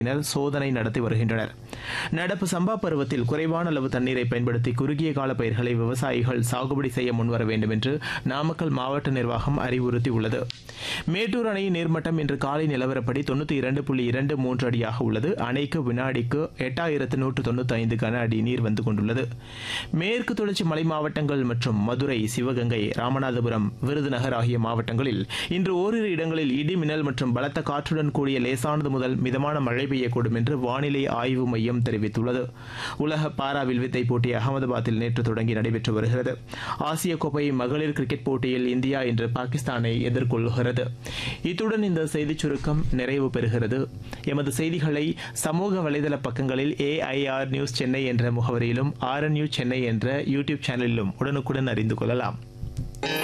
யினர் சோதனை நடத்தி வருகின்றனர் நடப்பு சம்பா பருவத்தில் குறைவான அளவு தண்ணீரை பயன்படுத்தி குறுகிய கால பயிர்களை விவசாயிகள் சாகுபடி செய்ய முன்வர வேண்டும் என்று நாமக்கல் மாவட்ட நிர்வாகம் அறிவுறுத்தியுள்ளது மேட்டூர் அணையின் நீர்மட்டம் இன்று காலை நிலவரப்படி தொண்ணூற்றி இரண்டு புள்ளி இரண்டு மூன்று அடியாக உள்ளது அணைக்கு வினாடிக்கு எட்டாயிரத்து நூற்று தொண்ணூற்றி ஐந்து கன அடி நீர் வந்து கொண்டுள்ளது மேற்கு தொடர்ச்சி மலை மாவட்டங்கள் மற்றும் மதுரை சிவகங்கை ராமநாதபுரம் விருதுநகர் ஆகிய மாவட்டங்களில் இன்று ஓரிரு இடங்களில் இடி மின்னல் மற்றும் பலத்த காற்றுடன் கூடிய லேசானது முதல் மிதமான மழை பெய்யக்கூடும் என்று வானிலை ஆய்வு மையம் தெரிவித்துள்ளது உலக பாரா வில்வித்தை போட்டி அகமதாபாத்தில் நேற்று தொடங்கி நடைபெற்று வருகிறது ஆசிய கோப்பை மகளிர் கிரிக்கெட் போட்டியில் இந்தியா இன்று பாகிஸ்தானை எதிர்கொள்கிறது இத்துடன் இந்த செய்திச் சுருக்கம் நிறைவு பெறுகிறது எமது செய்திகளை சமூக வலைதள பக்கங்களில் ஏஐஆர் நியூஸ் சென்னை என்ற முகவரியிலும் ஆர்என் நியூஸ் சென்னை என்ற யூடியூப் சேனலிலும் உடனுக்குடன் அறிந்து கொள்ளலாம்